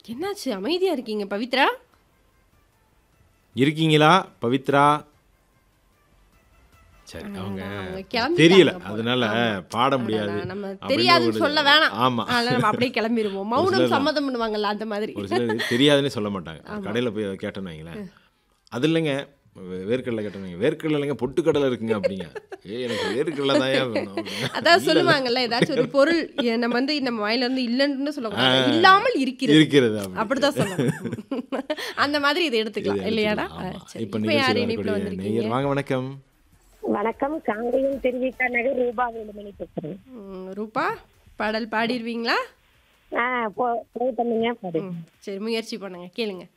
என்னாச்சு அமைதியா இருக்கீங்க பவித்ரா இருக்கீங்களா பவித்ரா சரி அவங்க அவங்க கிளம்பிட்டாங்க தெரியல போல. அதனால பாட முடியாது அடடா, நம்ம அப்படின்னு தெரியாதுன்னு ஒரு- சொல்ல வேணாம் ஆமா அதனால நம்ம அப்படியே கிளம்பிடுவோம் மௌனம் சிலர் சம்மதம் பண்ணுவாங்கல்ல அந்த மாதிரி ஒரு சிலர் தெரியாதுன்னே சொல்ல மாட்டாங்க கடையில் போய் அதை கேட்டோன்னு வைங்களேன் அது இல்லைங்க வே- வேர்க்கடலை கேட்டோன்னு வைங்க வேர்க்கடலை இல்லைங்க பொட்டுக்கடலை இருக்குங்க அப்படிங்க ஏ எனக்கு வேர்க்கடலை தான் வேணும் அப்படிங்க. அதான் சொல்லுவாங்கல்ல ஏதாச்சும் ஒரு பொருள் எ- நம்ம வந்து நம்ம வாயில இருந்து இல்லைன்னு சொல்லக்கூடாது இல்லாமல் இருக்கிறது இருக்கிறது அப்படி. அப்படிதான் சொல்லணும் அந்த மாதிரி இதை எடுத்துக்கலாம் இல்லையாடா ஆமா. ஆ, சரி. இப்ப இப்ப யார் நிகழ்ச்சியில் இணைப்புல வரக்கூடிய வந்திருக்கீங்க நேயர் வாங்க வணக்கம் வணக்கம் காங்கேயம் திருவிக்கா நகர் ரூபா வேலுமணி பேசுறேன் ம், ரூபா பாடல் பாடிடுவீங்களா ஆ போ ட்ரை பண்ணுங்க பாடு ம், சரி முயற்சி பண்ணுங்க கேளுங்க